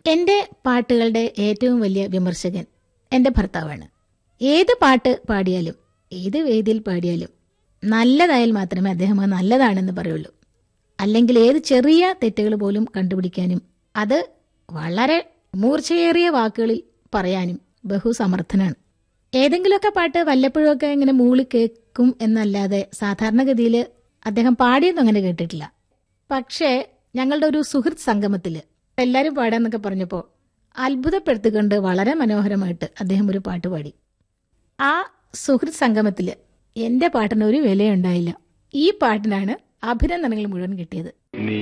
എന്റെ പാട്ടുകളുടെ ഏറ്റവും വലിയ വിമർശകൻ എന്റെ ഭർത്താവാണ് ഏത് പാട്ട് പാടിയാലും ഏത് വേദിയിൽ പാടിയാലും നല്ലതായാൽ മാത്രമേ അദ്ദേഹം അത് നല്ലതാണെന്ന് പറയുള്ളൂ അല്ലെങ്കിൽ ഏത് ചെറിയ തെറ്റുകൾ പോലും കണ്ടുപിടിക്കാനും അത് വളരെ മൂർച്ചയേറിയ വാക്കുകളിൽ പറയാനും ബഹുസമർത്ഥനാണ് ഏതെങ്കിലുമൊക്കെ പാട്ട് വല്ലപ്പോഴൊക്കെ ഇങ്ങനെ മൂളി കേൾക്കും എന്നല്ലാതെ സാധാരണഗതിയിൽ അദ്ദേഹം പാടിയൊന്നും അങ്ങനെ കേട്ടിട്ടില്ല പക്ഷേ ഞങ്ങളുടെ ഒരു സുഹൃത്ത് സംഗമത്തില് എല്ലാവരും പാടാന്നൊക്കെ പറഞ്ഞപ്പോൾ അത്ഭുതപ്പെടുത്തിക്കൊണ്ട് വളരെ മനോഹരമായിട്ട് അദ്ദേഹം ഒരു പാട്ട് പാടി ആ സുഹൃത്ത് സംഗമത്തില് എന്റെ പാട്ടിന് ഒരു വിലയുണ്ടായില്ല ഈ പാട്ടിനാണ് അഭിനന്ദനങ്ങൾ മുഴുവൻ കിട്ടിയത് നീ